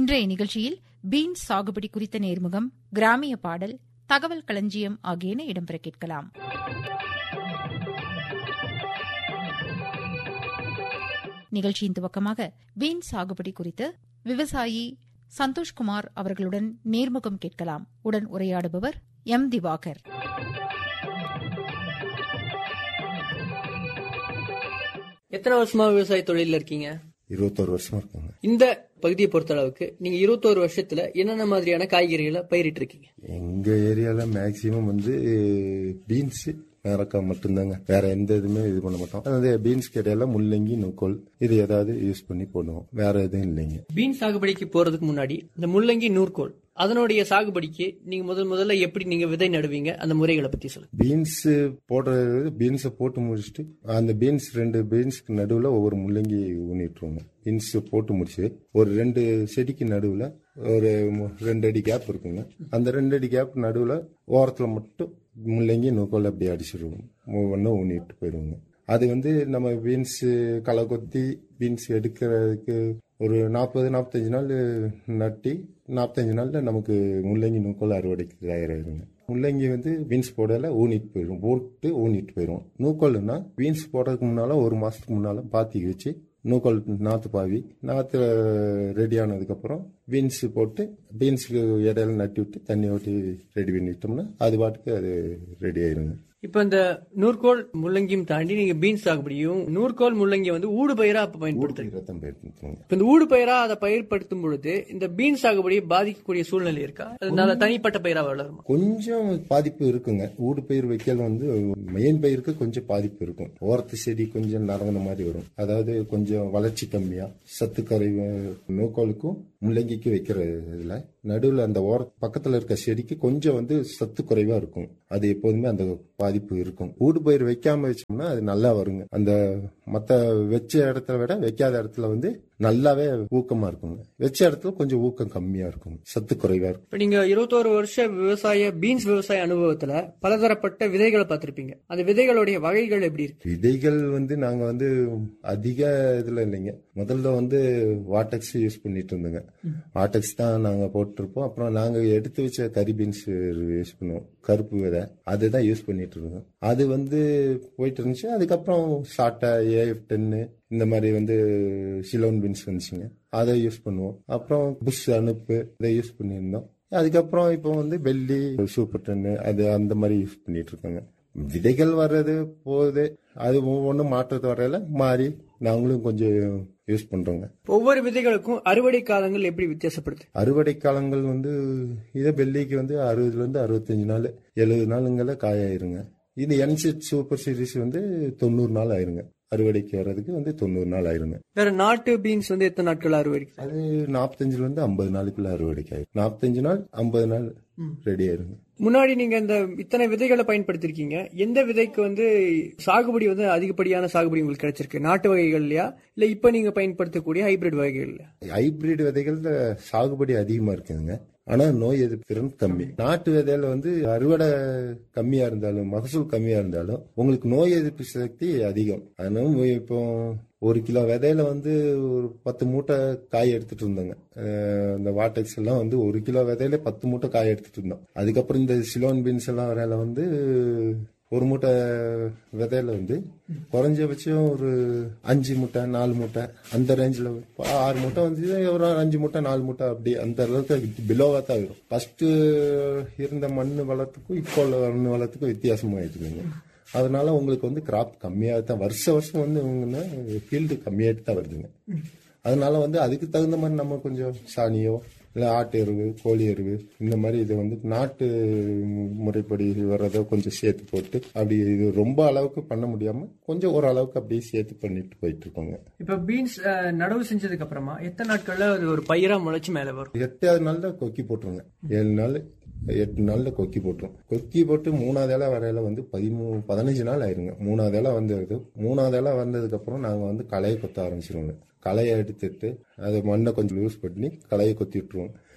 இன்றைய நிகழ்ச்சியில் பீன்ஸ் சாகுபடி குறித்த நேர்முகம் கிராமிய பாடல் தகவல் களஞ்சியம் ஆகியன இடம்பெற கேட்கலாம் நிகழ்ச்சியின் துவக்கமாக பீன்ஸ் சாகுபடி குறித்து விவசாயி சந்தோஷ்குமார் அவர்களுடன் நேர்முகம் கேட்கலாம் உடன் உரையாடுபவர் எம் திவாகர் எத்தனை வருஷமா விவசாய தொழில இருக்கீங்க இருபத்தோரு வருஷமா இருக்காங்க இந்த பகுதியை பொறுத்த அளவுக்கு நீங்க இருபத்தோரு வருஷத்துல என்னென்ன மாதிரியான காய்கறிகளை பயிரிட்டு இருக்கீங்க எங்க ஏரியால மேக்சிமம் வந்து பீன்ஸ் மேரக்காய் மட்டும்தாங்க வேற எந்த இதுவுமே இது பண்ண மாட்டோம் அதாவது பீன்ஸ் கிடையால முள்ளங்கி நுக்கோல் இது ஏதாவது யூஸ் பண்ணி போடுவோம் வேற எதுவும் இல்லைங்க பீன் சாகுபடிக்கு போறதுக்கு முன்னாடி இந்த முள்ளங்கி நூற்கோல் அதனுடைய சாகுபடிக்கு நீங்க முதல் முதல்ல எப்படி நீங்க விதை நடுவீங்க அந்த முறைகளை பத்தி சொல்லுங்க பீன்ஸ் போடுறது பீன்ஸை போட்டு முடிச்சுட்டு அந்த பீன்ஸ் ரெண்டு பீன்ஸ்க்கு நடுவில் ஒவ்வொரு முள்ளங்கி ஊனிட்டுருவோங்க பீன்ஸ் போட்டு முடிச்சு ஒரு ரெண்டு செடிக்கு நடுவில் ஒரு மு- ரெண்டு அடி கேப் இருக்குங்க அந்த ரெண்டு அடி கேப் நடுவில் ஓரத்தில் மட்டும் முள்ளங்கி நூக்கோல் அப்படி அடிச்சிருவோம் ஒவ்வொன்றா ஊனிட்டு போயிடுவோங்க அது வந்து நம்ம பீன்ஸ் களை கொத்தி பீன்ஸ் எடுக்கிறதுக்கு ஒரு நாற்பது நாற்பத்தஞ்சு நாள் நட்டி நாற்பத்தஞ்சு நாள்ல நமக்கு முள்ளங்கி நூக்கோல் அறுவடைக்கு தயாராகிருங்க முள்ளங்கி வந்து பீன்ஸ் போடல ஊனிட்டு போயிடும் போட்டு ஊனிட்டு போயிடும் நூக்கோல்னா பீன்ஸ் போடுறதுக்கு முன்னால ஒரு மாசத்துக்கு முன்னால பாத்தி வச்சு நூக்கோல் நாத்து பாவி நாத்து ரெடி ஆனதுக்கப்புறம் பீன்ஸ் போட்டு பீன்ஸுக்கு இடையில நட்டி விட்டு தண்ணி ஊற்றி ரெடி பண்ணிட்டோம்னா அது பாட்டுக்கு அது ரெடி ஆயிருங்க இப்ப இந்த நூற்கோல் முள்ளங்கியும் தாண்டி நீங்க பீன் சாகுபடியும் நூற்கோல் முள்ளங்கி வந்து ஊடு பயிரா அப்ப பயன்படுத்துறீங்க ரத்தம் போயிருந்துங்க இப்ப இந்த ஊடு பயிரா அதை பயிர்படுத்தும் பொழுது இந்த பீன் சாகுபடியை பாதிக்கக்கூடிய சூழ்நிலை இருக்கா அதனால தனிப்பட்ட பயிரா வளருமா கொஞ்சம் பாதிப்பு இருக்குங்க ஊடு பயிர் வைக்கல வந்து மெயின் பயிருக்கு கொஞ்சம் பாதிப்பு இருக்கும் ஓரத்து செடி கொஞ்சம் நரங்கின மாதிரி வரும் அதாவது கொஞ்சம் வளர்ச்சி கம்மியா சத்து குறைவு நூக்கோலுக்கும் முள்ளங்கிக்கு வைக்கிற இதுல நடுவில் அந்த ஓர பக்கத்துல இருக்க செடிக்கு கொஞ்சம் வந்து சத்து குறைவா இருக்கும் அது எப்போதுமே அந்த பாதிப்பு இருக்கும் ஊடு பயிர் வைக்காம வச்சோம்னா அது நல்லா வருங்க அந்த மத்த வச்ச இடத்துல விட வைக்காத இடத்துல வந்து நல்லாவே ஊக்கமா இருக்குங்க வச்ச இடத்துல கொஞ்சம் ஊக்கம் கம்மியா இருக்கும் சத்து குறைவா இருக்கும் இப்ப நீங்க இருபத்தோரு வருஷ விவசாய பீன்ஸ் விவசாய அனுபவத்துல பலதரப்பட்ட விதைகளை பார்த்திருப்பீங்க அந்த விதைகளுடைய வகைகள் எப்படி இருக்கு விதைகள் வந்து நாங்க வந்து அதிக இதுல இல்லைங்க முதல்ல வந்து வாட்டெக்ஸ் யூஸ் பண்ணிட்டு இருந்தோங்க வாட்டெக்ஸ் தான் நாங்க போட்டிருப்போம் அப்புறம் நாங்க எடுத்து வச்ச கரி பீன்ஸ் யூஸ் பண்ணுவோம் கருப்பு விதை அதுதான் யூஸ் பண்ணிட்டு இருந்தோம் அது வந்து போயிட்டு இருந்துச்சு அதுக்கப்புறம் ஷார்ட்டா ஏஎஃப் டென்னு இந்த மாதிரி வந்து சிலோன் பீன்ஸ் வந்துச்சுங்க அதை யூஸ் பண்ணுவோம் அப்புறம் புஷ் அனுப்பு இதை யூஸ் பண்ணியிருந்தோம் அதுக்கப்புறம் இப்போ வந்து பெல்லி சூப்பர் டென்னு அது அந்த மாதிரி யூஸ் பண்ணிட்டு இருக்காங்க விதைகள் வர்றது போகுது அது ஒவ்வொன்றும் மாற்றத்து வரையில மாறி நாங்களும் கொஞ்சம் யூஸ் பண்றோங்க ஒவ்வொரு விதைகளுக்கும் அறுவடை காலங்கள் எப்படி வித்தியாசப்படுது அறுவடை காலங்கள் வந்து இதே பெல்லிக்கு வந்து அறுபதுல இருந்து அறுபத்தஞ்சு நாள் எழுபது நாளுங்கள காயாயிருங்க இது என்சிட் சூப்பர் சீரிஸ் வந்து தொண்ணூறு நாள் ஆயிருங்க அறுவடைக்கு வர்றதுக்கு வந்து தொண்ணூறு நாள் ஆயிருங்க வேற நாட்டு பீன்ஸ் வந்து எத்தனை நாட்கள் அறுவடை அது நாற்பத்தஞ்சுல இருந்து ஐம்பது நாளுக்குள்ள அறுவடைக்கு ஆயிரும் நாற்பத்தஞ்சு நாள் ஐம்பது நாள் ரெடி ஆயிருங்க முன்னாடி நீங்க இந்த இத்தனை விதைகளை பயன்படுத்திருக்கீங்க எந்த விதைக்கு வந்து சாகுபடி வந்து அதிகப்படியான சாகுபடி உங்களுக்கு கிடைச்சிருக்கு நாட்டு வகைகள்லயா இல்ல இப்ப நீங்க பயன்படுத்தக்கூடிய ஹைபிரிட் வகைகள்ல ஹைபிரிட் விதைகள்ல சாகுபடி அதிகமா இருக்குதுங்க ஆனா நோய் எதிர்ப்பு திறன் கம்மி நாட்டு விதையில வந்து அறுவடை கம்மியா இருந்தாலும் மகசூல் கம்மியா இருந்தாலும் உங்களுக்கு நோய் எதிர்ப்பு சக்தி அதிகம் அதனால இப்போ ஒரு கிலோ விதையில வந்து ஒரு பத்து மூட்டை காய் எடுத்துட்டு இருந்தாங்க அஹ் இந்த வாட்டெக்ஸ் எல்லாம் வந்து ஒரு கிலோ விதையில பத்து மூட்டை காய் எடுத்துட்டு இருந்தோம் அதுக்கப்புறம் இந்த சிலோன் பீன்ஸ் எல்லாம் வரையில வந்து ஒரு மூட்டை விதையில வந்து குறைஞ்சபட்சம் ஒரு அஞ்சு மூட்டை நாலு மூட்டை அந்த ரேஞ்சில் ஆறு மூட்டை வந்து ஒரு அஞ்சு மூட்டை நாலு மூட்டை அப்படி அந்த அளவுக்கு பிலோவா தான் வரும் ஃபர்ஸ்ட் இருந்த மண் வளத்துக்கும் இப்போ உள்ள மண் வளத்துக்கும் வித்தியாசமாயிட்டுருங்க அதனால உங்களுக்கு வந்து கிராப் கம்மியாக தான் வருஷ வருஷம் வந்து இவங்கன்னா ஃபீல்டு கம்மியாயிட்டு தான் வருதுங்க அதனால வந்து அதுக்கு தகுந்த மாதிரி நம்ம கொஞ்சம் சாணியோ இல்லை ஆட்டு எருவு கோழி எருவு இந்த மாதிரி இது வந்து நாட்டு முறைப்படி வர்றதோ கொஞ்சம் சேர்த்து போட்டு அப்படி இது ரொம்ப அளவுக்கு பண்ண முடியாம கொஞ்சம் ஓரளவுக்கு அப்படியே சேர்த்து பண்ணிட்டு போயிட்டு இருக்கோங்க இப்ப பீன்ஸ் நடவு செஞ்சதுக்கு அப்புறமா எத்தனை நாட்கள்ல அது ஒரு பயிரா முளைச்சு மேல வரும் எட்டாவது நாள்ல கொக்கி போட்டுருங்க ஏழு நாள் எட்டு நாள்ல கொக்கி போட்டுரும் கொக்கி போட்டு மூணாவது இலை வரையில வந்து பதிமூ பதினஞ்சு நாள் ஆயிருங்க மூணாவது இலை வந்தது மூணாவது இலை வந்ததுக்கு அப்புறம் நாங்க வந்து களையை கொத்த ஆரம்பிச்சிருவோங்க களையை எடுத்துட்டு அது மண்ணை கொஞ்சம் லூஸ் பண்ணி களையை கொத்தி விட்டுருவோம்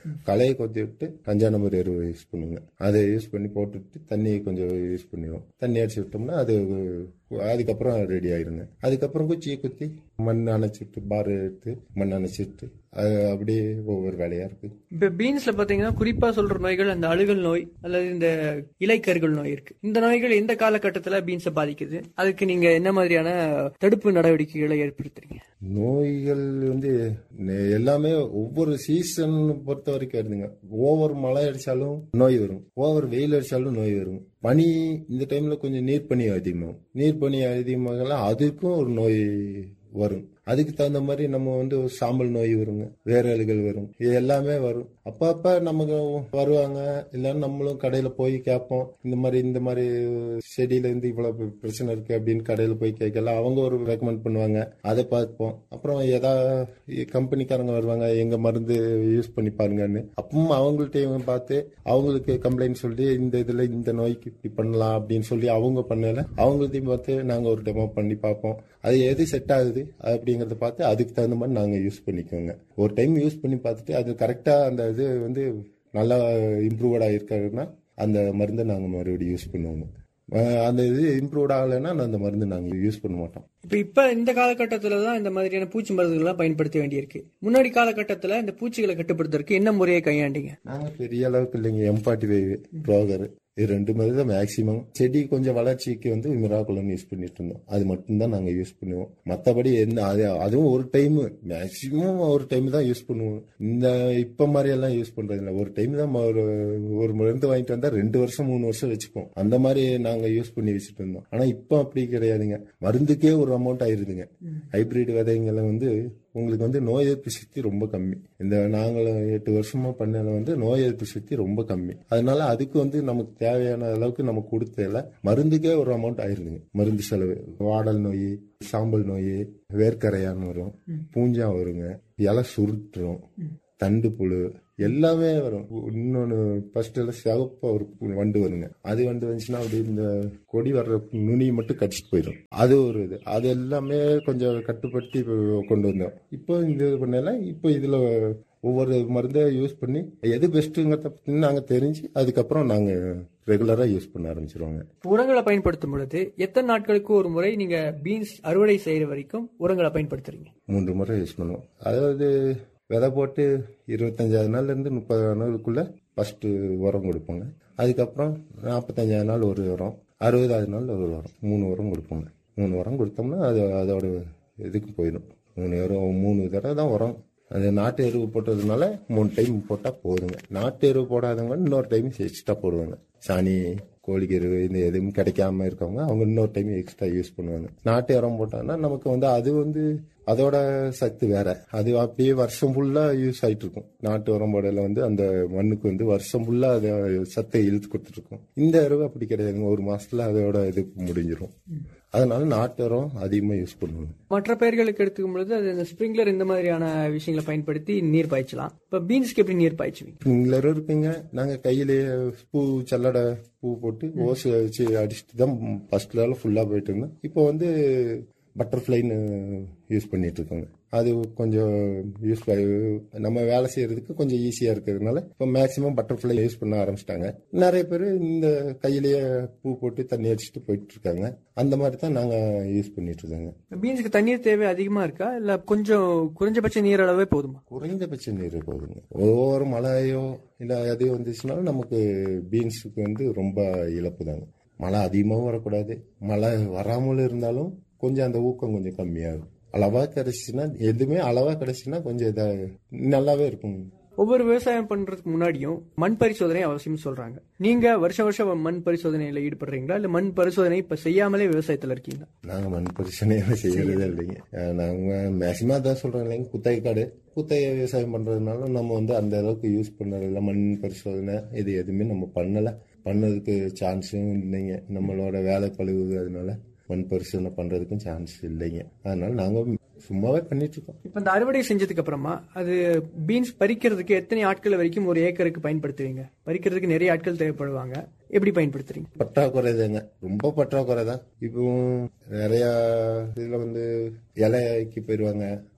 களையை கொத்தி விட்டு அஞ்சாம் நம்பர் எருவை யூஸ் பண்ணுங்க அதை யூஸ் பண்ணி போட்டுட்டு தண்ணியை கொஞ்சம் யூஸ் பண்ணிடுவோம் தண்ணி அடிச்சு விட்டோம்னா அது அதுக்கப்புறம் ரெடி ஆயிருங்க அதுக்கப்புறம் குச்சியை குத்தி மண் அணைச்சிட்டு பார் எடுத்து மண் அணைச்சிட்டு அது அப்படியே ஒவ்வொரு வேலையா இருக்கு இப்ப பீன்ஸ்ல பாத்தீங்கன்னா குறிப்பா சொல்ற நோய்கள் அந்த அழுகல் நோய் அல்லது இந்த இலைக்கருகள் நோய் இருக்கு இந்த நோய்கள் எந்த காலகட்டத்துல பீன்ஸை பாதிக்குது அதுக்கு நீங்க என்ன மாதிரியான தடுப்பு நடவடிக்கைகளை ஏற்படுத்துறீங்க நோய்கள் வந்து நெ- எல்லாமே ஒவ்வொரு சீசன் பொறுத்த வரைக்கும் வருதுங்க ஓவர் மழை அடிச்சாலும் நோய் வரும் ஓவர் வெயில் அடிச்சாலும் நோய் வரும் பனி இந்த டைம்ல கொஞ்சம் நீர் பனி அதிகமாகும் நீர் பனி அதிகமாக அதுக்கும் ஒரு நோய் வரும் அதுக்கு தகுந்த மாதிரி நம்ம வந்து ஒரு சாம்பல் நோய் வருங்க வேரல்கள் வரும் இது எல்லாமே வரும் அப்பப்ப நமக்கு வருவாங்க இல்லைன்னா நம்மளும் கடையில போய் கேட்போம் இந்த மாதிரி இந்த மாதிரி செடியில இருந்து இவ்வளவு பிரச்சனை இருக்கு அப்படின்னு கடையில போய் கேட்கலாம் அவங்க ஒரு ரெக்கமெண்ட் பண்ணுவாங்க அதை பார்ப்போம் அப்புறம் ஏதா கம்பெனிக்காரங்க வருவாங்க எங்க மருந்து யூஸ் பண்ணி பாருங்கன்னு அப்பவும் அவங்கள்ட்டையும் பார்த்து அவங்களுக்கு கம்ப்ளைண்ட் சொல்லி இந்த இதுல இந்த நோய்க்கு இப்படி பண்ணலாம் அப்படின்னு சொல்லி அவங்க பண்ணல அவங்கள்ட்டையும் பார்த்து நாங்க ஒரு டெமோ பண்ணி பார்ப்போம் அது எது செட் ஆகுது அப்படிங்கறத பார்த்து அதுக்கு தகுந்த மாதிரி நாங்க யூஸ் பண்ணிக்கோங்க ஒரு டைம் யூஸ் பண்ணி பார்த்துட்டு அது கரெக்டா அந்த இது வந்து நல்லா இம்ப்ரூவ்ட் ஆயிருக்காருன்னா அந்த மருந்தை நாங்க மறுபடியும் யூஸ் பண்ணுவோங்க அஹ் அந்த இது இம்ப்ரூவ்ட் ஆகலைன்னா அந்த மருந்து நாங்க யூஸ் பண்ண மாட்டோம் இப்ப இப்ப இந்த காலகட்டத்துல தான் இந்த மாதிரியான பூச்சி மருந்துகள்லாம் பயன்படுத்த வேண்டியிருக்கு முன்னாடி காலகட்டத்துல இந்த பூச்சிகளை கட்டுப்படுத்துறதுக்கு என்ன முறையை கையாண்டீங்க நாங்க பெரிய அளவுக்கு இல்லைங்க எம் ஃபார்ட்டி ஃபைவ் ப்ரோகர் இது ரெண்டு மாதிரி தான் மேக்சிமம் செடி கொஞ்சம் வளர்ச்சிக்கு வந்து மிராக்குலன் யூஸ் பண்ணிட்டு இருந்தோம் அது மட்டும்தான் நாங்க யூஸ் பண்ணுவோம் மத்தபடி என்ன அது அதுவும் ஒரு டைம் மேக்சிமம் ஒரு டைம் தான் யூஸ் பண்ணுவோம் இந்த இப்ப மாதிரி எல்லாம் யூஸ் பண்றது இல்ல ஒரு டைம் தான் ஒரு ஒரு மருந்து வாங்கிட்டு வந்தா ரெண்டு வருஷம் மூணு வருஷம் வச்சுப்போம் அந்த மாதிரி நாங்க யூஸ் பண்ணி வச்சுட்டு இருந்தோம் ஆனா இப்போ அப்படி கிடையாதுங்க மருந்துக்கே ஒரு அமௌண்ட் ஆயிருதுங்க ஹைபிரிட் விதைங்களை வந்து உங்களுக்கு வந்து நோய் எதிர்ப்பு சக்தி ரொம்ப கம்மி இந்த நாங்களும் எட்டு வருஷமா பண்ணல வந்து நோய் எதிர்ப்பு சக்தி ரொம்ப கம்மி அதனால அதுக்கு வந்து நமக்கு தேவையான அளவுக்கு நம்ம கொடுத்ததில்ல மருந்துக்கே ஒரு அமௌண்ட் ஆயிருதுங்க மருந்து செலவு வாடல் நோய் சாம்பல் நோய் வேர்க்கரையான் வரும் பூஞ்சா வருங்க இலை சுருட்டுரும் தண்டு புழு எல்லாமே வரும் இன்னொன்னு ஃபர்ஸ்ட் எல்லாம் சிவப்பா ஒரு பு- வண்டு வருங்க அது வண்டு வந்துச்சுன்னா அப்படி இந்த கொடி வர்ற நுனி மட்டும் கடிச்சிட்டு போயிடும் அது ஒரு இது அது எல்லாமே கொஞ்சம் கட்டுப்படுத்தி இப்போ கொண்டு வந்தோம் இப்போ இந்த இது பண்ணல இப்போ இதுல ஒவ்வொரு மருந்தை யூஸ் பண்ணி எது பெஸ்ட்டுங்கிறத பத்தி நாங்க தெரிஞ்சு அதுக்கப்புறம் நாங்க ரெகுலரா யூஸ் பண்ண ஆரம்பிச்சிருவாங்க உரங்களை பயன்படுத்தும் பொழுது எத்தனை நாட்களுக்கு ஒரு முறை நீங்க பீன்ஸ் அறுவடை செய்யற வரைக்கும் உரங்களை பயன்படுத்துறீங்க மூன்று முறை யூஸ் பண்ணுவோம் அதாவது விதை போட்டு இருபத்தஞ்சாவது நாள்ல இருந்து முப்பதாவது நாளுக்குள்ள ஃபர்ஸ்ட் உரம் கொடுப்போங்க அதுக்கப்புறம் நாற்பத்தஞ்சாவது நாள் ஒரு உரம் அறுபதாவது நாள் ஒரு உரம் மூணு உரம் கொடுப்போங்க மூணு உரம் கொடுத்தோம்னா அது அதோட இதுக்கு போயிடும் மூணு உரம் மூணு தடவை தான் உரம் அது நாட்டு எருவு போட்டதுனால மூணு டைம் போட்டால் போதுங்க நாட்டு எருவு போடாதவங்க இன்னொரு டைம் எக்ஸ்ட்ரா போடுவாங்க சாணி கோழிக்கு எருவு இந்த எதுவும் கிடைக்காம இருக்கவங்க அவங்க இன்னொரு டைம் எக்ஸ்ட்ரா யூஸ் பண்ணுவாங்க நாட்டு உரம் போட்டாங்கன்னா நமக்கு வந்து அது வந்து அதோட சத்து வேற அது அப்படியே வருஷம் ஃபுல்லா யூஸ் ஆயிட்டு இருக்கும் நாட்டு உரம் போடல வந்து அந்த மண்ணுக்கு வந்து வருஷம் ஃபுல்லா அதை சத்தை இழுத்து கொடுத்துட்டு இருக்கும் இந்த எருவு அப்படி கிடையாதுங்க ஒரு மாசத்துல அதோட இது முடிஞ்சிரும் அதனால நாட்டு உரம் அதிகமா யூஸ் பண்ணுவாங்க மற்ற பயிர்களுக்கு எடுத்துக்கும் பொழுது அது இந்த ஸ்ப்ரிங்க்லர் இந்த மாதிரியான விஷயங்களை பயன்படுத்தி நீர் பாய்ச்சலாம் இப்ப பீன்ஸ்க்கு எப்படி நீர் பாய்ச்சுவீங்க ஸ்ப்ரிங்க்லரும் இருக்குங்க நாங்க கையிலேயே பூ சல்லடை பூ போட்டு ஓசு வச்சு அடிச்சுட்டு தான் ஃபர்ஸ்ட்ல ஃபுல்லா போயிட்டு இருந்தோம் இப்போ வந்து பட்டர்ஃப்ளைன்னு யூஸ் பண்ணிட்டு இருக்கோங்க அது கொஞ்சம் யூஸ் நம்ம வேலை செய்யறதுக்கு கொஞ்சம் ஈஸியா இருக்கிறதுனால இப்போ மேக்சிமம் பட்டர்ஃப்ளை யூஸ் பண்ண ஆரம்பிச்சிட்டாங்க நிறைய பேர் இந்த கையிலேயே பூ போட்டு தண்ணி அடிச்சுட்டு போயிட்டு இருக்காங்க அந்த மாதிரி தான் நாங்க யூஸ் பண்ணிட்டு இருக்கோங்க பீன்ஸ்க்கு தண்ணீர் தேவை அதிகமா இருக்கா இல்ல கொஞ்சம் குறைஞ்சபட்ச நீர் அளவே போதுமா குறைந்தபட்ச நீர் போதுங்க ஒவ்வொரு மழையோ இல்ல எது வந்துச்சுனாலும் நமக்கு பீன்ஸுக்கு வந்து ரொம்ப இழப்பு தாங்க மழை அதிகமாகவும் வரக்கூடாது மழை வராமல் இருந்தாலும் கொஞ்சம் அந்த ஊக்கம் கொஞ்சம் கம்மியாகும் அளவா கிடைச்சுன்னா எதுவுமே அளவா கிடைச்சுன்னா கொஞ்சம் இதா நல்லாவே இருக்கும் ஒவ்வொரு விவசாயம் பண்றதுக்கு முன்னாடியும் மண் பரிசோதனை அவசியம் சொல்றாங்க நீங்க வருஷம் வருஷம் மண் பரிசோதனையில ஈடுபடுறீங்களா இல்ல மண் பரிசோதனை இப்ப செய்யாமலே விவசாயத்துல இருக்கீங்களா நாங்க மண் பரிசனையெல்லாம் செய்யறதே இல்லைங்க அஹ் நாங்க மேக்சிமம் அதான் சொல்றோம் இல்லைங்க குத்தகை காடு குத்தகை விவசாயம் பண்றதுனால நம்ம வந்து அந்த அளவுக்கு யூஸ் பண்றது இல்ல மண் பரிசோதனை இது எதுவுமே நம்ம பண்ணல பண்ணதுக்கு சான்ஸும் இல்லைங்க நம்மளோட வேலை பழுவு அதனால மண் பரிசோதனை பண்றதுக்கும் சான்ஸ் இல்லைங்க அதனால நாங்க சும்மாவே பண்ணிட்டு இருக்கோம் இப்ப இந்த அறுவடை செஞ்சதுக்கு அப்புறமா அது பீன்ஸ் பறிக்கிறதுக்கு எத்தனை ஆட்கள் வரைக்கும் ஒரு ஏக்கருக்கு பயன்படுத்துவீங்க பறிக்கிறதுக்கு நிறைய ஆட்கள் தேவைப்படுவாங்க எப்படி பயன்படுத்துறீங்க பற்றாக்குறை தாங்க ரொம்ப பற்றாக்குறை தான் இப்போ நிறைய இதுல வந்து இலைக்கு போயிருவாங்க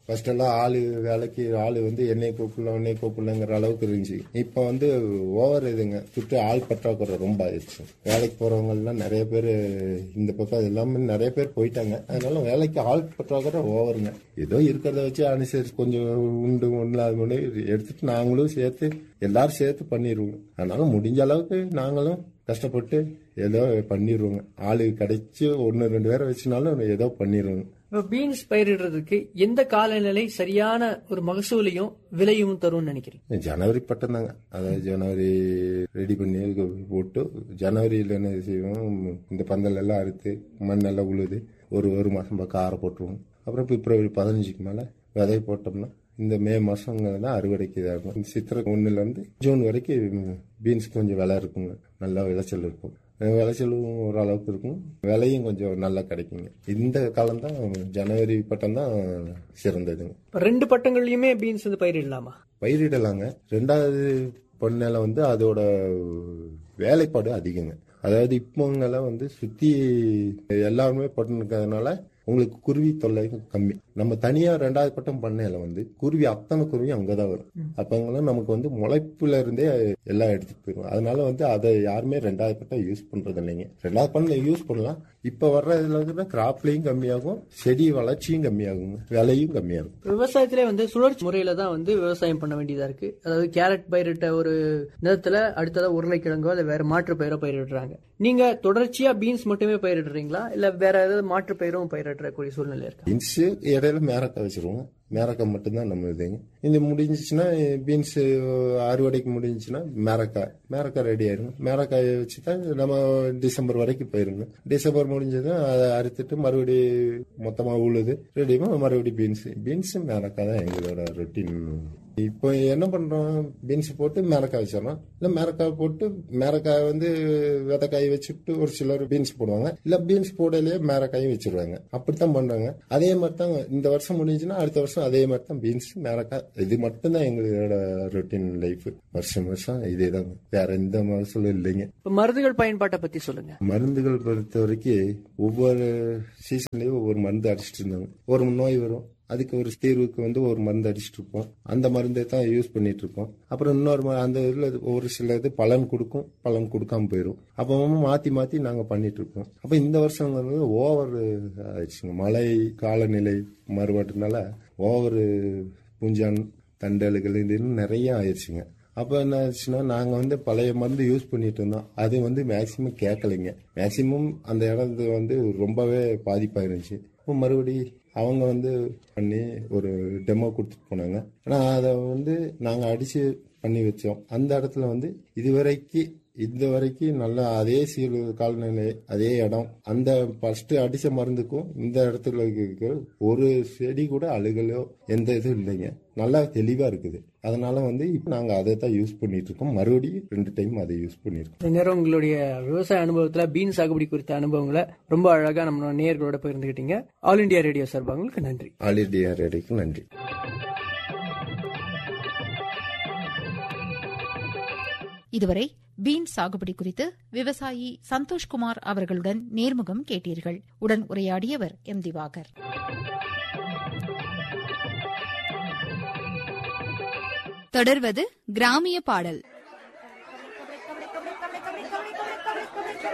ஃபர்ஸ்ட் எல்லாம் ஆளு வேலைக்கு ஆளு வந்து என்னை கூப்பிடலாம் என்னை கூப்பிடலங்கிற அளவுக்கு இருந்துச்சு இப்போ வந்து ஓவர் இதுங்க சுற்றி ஆள் பற்றாக்குறை ரொம்ப ஆயிடுச்சு வேலைக்கு போறவங்க எல்லாம் நிறைய பேர் இந்த பக்கம் எல்லாமே நிறைய பேர் போயிட்டாங்க அதனால வேலைக்கு ஆள் பற்றாக்குறை ஓவருங்க ஏதோ இருக்கிறத வச்சு அனுசரிச்சு கொஞ்சம் உண்டு ஒன்று அது முன்னே எடுத்துட்டு நாங்களும் சேர்த்து எல்லாரும் சேர்த்து பண்ணிடுவோம் அதனால முடிஞ்ச அளவுக்கு நாங்களும் கஷ்டப்பட்டு ஏதோ பண்ணிடுவோங்க ஆளு கிடைச்சு ஒன்று ரெண்டு பேரை வச்சுனாலும் ஏதோ பண்ணிடுவோங்க இப்போ பீன்ஸ் பயிரிடுறதுக்கு எந்த காலநிலை சரியான ஒரு மகசூலையும் விலையும் தரும்னு நினைக்கிறீங்க ஜனவரி பட்டம் தாங்க அதாவது ஜனவரி ரெடி பண்ணி போட்டு ஜனவரியில் என்ன செய்வோம் இந்த பந்தல் எல்லாம் அறுத்து மண் எல்லாம் உழுது ஒரு ஒரு மாதம் பக்கம் ஆற போட்டுருவோம் அப்புறம் பிப்ரவரி பதினஞ்சுக்கு மேலே விதை போட்டோம்னா இந்த மே மாசங்க தான் அறுவடைக்கு இதாகும் இந்த சித்திரை ஒண்ணுல இருந்து ஜூன் வரைக்கும் பீன்ஸ் கொஞ்சம் விலை இருக்குங்க நல்லா விளைச்சல் இருக்கும் விளைச்சலும் ஓரளவுக்கு இருக்கும் விலையும் கொஞ்சம் நல்லா கிடைக்குங்க இந்த காலம் தான் ஜனவரி பட்டம் தான் சிறந்ததுங்க இப்போ ரெண்டு பட்டங்கள்லயுமே பீன்ஸ் வந்து பயிரிடலாமா பயிரிடலாங்க ரெண்டாவது பொண்ணில வந்து அதோட வேலைப்பாடு அதிகங்க அதாவது இப்போங்கெல்லாம் வந்து சுத்தி எல்லாருமே போட்டுருக்கிறதுனால உங்களுக்கு குருவி தொல்லை கம்மி நம்ம தனியா ரெண்டாவது பட்டம் பண்ணையில வந்து குருவி அத்தனை குருவி அங்கதான் வரும் அப்பங்கெல்லாம் நமக்கு வந்து முளைப்புல இருந்தே எல்லாம் எடுத்துட்டு போயிடும் அதனால வந்து அதை யாருமே ரெண்டாவது பட்டம் யூஸ் பண்றது இல்லைங்க ரெண்டாவது பண்ணல யூஸ் பண்ணலாம் இப்ப வர்ற இதுல வந்து கிராப்லையும் கம்மியாகும் செடி வளர்ச்சியும் கம்மியாகுங்க விலையும் கம்மியாகும் விவசாயத்திலே வந்து சுழற்சி முறையில தான் வந்து விவசாயம் பண்ண வேண்டியதா இருக்கு அதாவது கேரட் பயிரிட்ட ஒரு நிலத்துல அடுத்ததா உருளைக்கிழங்கோ இல்ல வேற மாற்று பயிரோ பயிரிடுறாங்க நீங்க தொடர்ச்சியா பீன்ஸ் மட்டுமே பயிரிடுறீங்களா இல்ல வேற ஏதாவது மாற்று பயிரும் பயிரிடக்கூடிய சூழ்நிலை இருக்கா பீன்ஸ் இடையில மேரக்காய் வச்சிருவோம் மேரக்காய் மட்டும்தான் நம்ம இதுங்க இந்த முடிஞ்சிச்சுன்னா பீன்ஸ் அறுவடைக்கு முடிஞ்சுச்சுன்னா மேரக்காய் மேரக்காய் ரெடி ஆயிருங்க மேரக்காயை வச்சு தான் நம்ம டிசம்பர் வரைக்கும் போயிருங்க டிசம்பர் முடிஞ்சதும் அதை அறுத்துட்டு மறுபடி மொத்தமா உழுது ரெடியுமா மறுபடி பீன்ஸ் பீன்ஸ் மேரக்காய் தான் எங்களோட ரொட்டீன் இப்போ என்ன பண்றோம் பீன்ஸ் போட்டு மேரக்காய் வச்சிடறோம் இல்ல மேரக்காய் போட்டு மேரக்காய் வந்து விதைக்காய் வச்சுட்டு ஒரு சிலர் பீன்ஸ் போடுவாங்க இல்ல பீன்ஸ் போடலையே மேரக்காயும் வச்சிருவாங்க அப்படித்தான் பண்றாங்க அதே மாதிரி தான் இந்த வருஷம் முடிஞ்சுன்னா அடுத்த வருஷம் அதே மாதிரி தான் பீன்ஸ் மேரக்காய் இது மட்டும்தான் எங்களோட ரொட்டீன் லைஃப் வருஷம் வருஷம் இதே தாங்க வேற எந்த மகசூலும் இல்லைங்க இப்ப மருந்துகள் பயன்பாட்டை பத்தி சொல்லுங்க மருந்துகள் பொறுத்த வரைக்கும் ஒவ்வொரு சீசன்லயும் ஒவ்வொரு மருந்து அடிச்சிட்டு இருந்தாங்க ஒரு நோய் வரும் அதுக்கு ஒரு தீர்வுக்கு வந்து ஒரு மருந்து அடிச்சிட்டு இருப்போம் அந்த மருந்தை தான் யூஸ் பண்ணிட்டு இருக்கோம் அப்புறம் இன்னொரு ம- அந்த இதுல ஒரு சில இது பலன் கொடுக்கும் பலன் கொடுக்காம போயிடும் அப்போ மாத்தி மாத்தி நாங்க பண்ணிட்டு இருக்கோம் அப்ப இந்த வருஷம் வந்து ஓவர் ஆயிடுச்சுங்க மழை காலநிலை மாறுபாட்டுனால ஓவர் பூஞ்சான் தண்டல்கள் இது இன்னும் நிறைய ஆயிடுச்சுங்க அப்போ என்ன ஆச்சுன்னா நாங்கள் வந்து பழைய மருந்து யூஸ் பண்ணிட்டு இருந்தோம் அது வந்து மேக்சிமம் கேட்கலைங்க மேக்சிமம் அந்த இடத்து வந்து ரொம்பவே பாதிப்பாயிருந்துச்சு இப்போ மறுபடி அவங்க வந்து பண்ணி ஒரு டெமோ கொடுத்துட்டு போனாங்க ஆனால் அதை வந்து நாங்கள் அடித்து பண்ணி வச்சோம் அந்த இடத்துல வந்து இதுவரைக்கு இந்த வரைக்கும் நல்லா அதே சீர் காலநிலை அதே இடம் அந்த ஃபர்ஸ்ட் அடிச்ச மருந்துக்கும் இந்த இடத்துல இருக்க ஒரு செடி கூட அழுகலோ எந்த இதுவும் இல்லைங்க நல்லா தெளிவா இருக்குது அதனால வந்து இப்போ நாங்க அதை தான் யூஸ் பண்ணிட்டு இருக்கோம் மறுபடியும் ரெண்டு டைம் அதை யூஸ் பண்ணிருக்கோம் இந்த நேரம் உங்களுடைய விவசாய அனுபவத்துல பீன் சாகுபடி குறித்த அனுபவங்களை ரொம்ப அழகா நம்ம நேயர்களோட பகிர்ந்துகிட்டீங்க ஆல் இந்தியா ரேடியோ சார்பாக உங்களுக்கு நன்றி ஆல் இண்டியா ரேடியோக்கு நன்றி இதுவரை பீன் சாகுபடி குறித்து விவசாயி சந்தோஷ்குமார் அவர்களுடன் நேர்முகம் கேட்டீர்கள் உடன் உரையாடியவர் எம் திவாகர் தொடர்வது கிராமிய பாடல்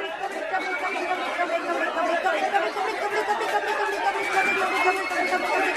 Thank you.